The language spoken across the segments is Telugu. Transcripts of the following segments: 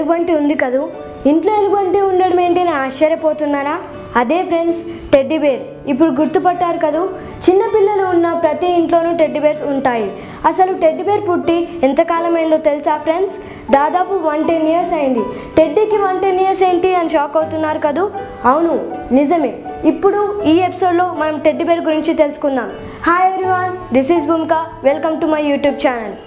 ఎలుగుబంటి ఉంది కదూ ఇంట్లో ఎలుగుబంటి ఉండడం ఏంటి అని ఆశ్చర్యపోతున్నారా అదే ఫ్రెండ్స్ టెడ్డీ బేర్ ఇప్పుడు గుర్తుపట్టారు కదూ చిన్న పిల్లలు ఉన్న ప్రతి ఇంట్లోనూ టెడ్డీ బేర్స్ ఉంటాయి అసలు టెడ్డీ బేర్ పుట్టి ఎంతకాలం అయిందో తెలుసా ఫ్రెండ్స్ దాదాపు వన్ టెన్ ఇయర్స్ అయింది టెడ్డీకి వన్ టెన్ ఇయర్స్ ఏంటి అని షాక్ అవుతున్నారు కదూ అవును నిజమే ఇప్పుడు ఈ ఎపిసోడ్లో మనం టెడ్డీ బేర్ గురించి తెలుసుకుందాం hi everyone this is Bhumika welcome to my YouTube channel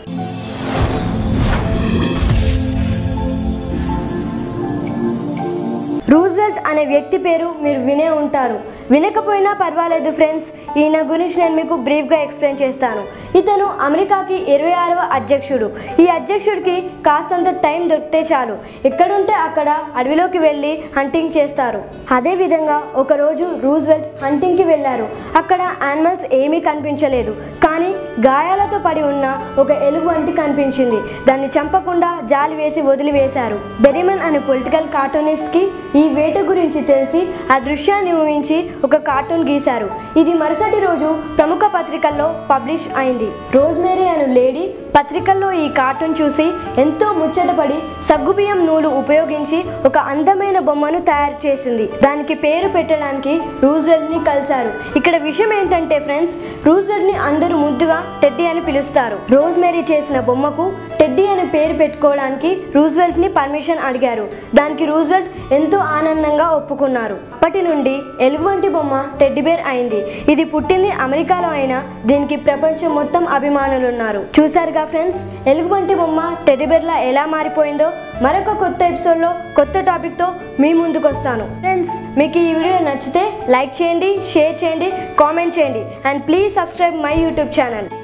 Roosevelt అనే వ్యక్తి పేరు మీరు వినే ఉంటారు వినకపోయినా పర్వాలేదు ఫ్రెండ్స్ ఈయన గురించి నేను మీకు బ్రీఫ్గా ఎక్స్ప్లెయిన్ చేస్తాను ఇతను అమెరికాకి ఇరవై ఆరవ అధ్యక్షుడు ఈ అధ్యక్షుడికి కాస్తంత టైం దొరికితే చాలు ఎక్కడుంటే అక్కడ అడవిలోకి వెళ్ళి హంటింగ్ చేస్తారు అదేవిధంగా ఒకరోజు రూజ్వెల్ట్ హంటింగ్కి వెళ్ళారు అక్కడ యానిమల్స్ ఏమీ కనిపించలేదు కానీ గాయాలతో పడి ఉన్న ఒక ఎలుగు వంటి కనిపించింది దాన్ని చంపకుండా జాలి వేసి వదిలివేశారు బెరిమన్ అనే పొలిటికల్ కార్టూనిస్ట్కి ఈ వేట గురించి తెలిసి ఆ దృశ్యాన్ని ఊహించి ఒక కార్టూన్ గీశారు ఇది మరుసటి రోజు ప్రముఖ పత్రికల్లో పబ్లిష్ అయింది రోజ్మేరీ అనే లేడీ పత్రికల్లో ఈ కార్టూన్ చూసి ఎంతో ముచ్చటపడి సగ్గుబియ్యం నూలు ఉపయోగించి ఒక అందమైన బొమ్మను తయారు చేసింది దానికి పేరు పెట్టడానికి రూజ్వెల్ట్ ని కలిశారు ఇక్కడ విషయం ఏంటంటే ఫ్రెండ్స్ రూజ్వెల్ట్ ని అందరూ ముద్దుగా టెడ్డీ అని పిలుస్తారు రోజ్మేరీ చేసిన బొమ్మకు టెడ్డీ అని పేరు పెట్టుకోవడానికి రూజ్వెల్ట్ ని పర్మిషన్ అడిగారు దానికి రూజ్వెల్ట్ ఎంతో ఆనందంగా ఒప్పుకున్నారు అప్పటి నుండి ఎలుగు వంటి బొమ్మ టెడ్డీ బేర్ అయింది ఇది పుట్టింది అమెరికాలో అయినా దీనికి ప్రపంచం మొత్తం అభిమానులు ఉన్నారు చూసారుగా ఫ్రెండ్స్ ఎలుగుబంటి బొమ్మ టెడ్డీ బేర్లా ఎలా మారిపోయిందో మరొక కొత్త ఎపిసోడ్లో కొత్త టాపిక్తో మీ ముందుకు వస్తాను ఫ్రెండ్స్ మీకు ఈ వీడియో నచ్చితే లైక్ చేయండి షేర్ చేయండి కామెంట్ చేయండి and please subscribe my YouTube channel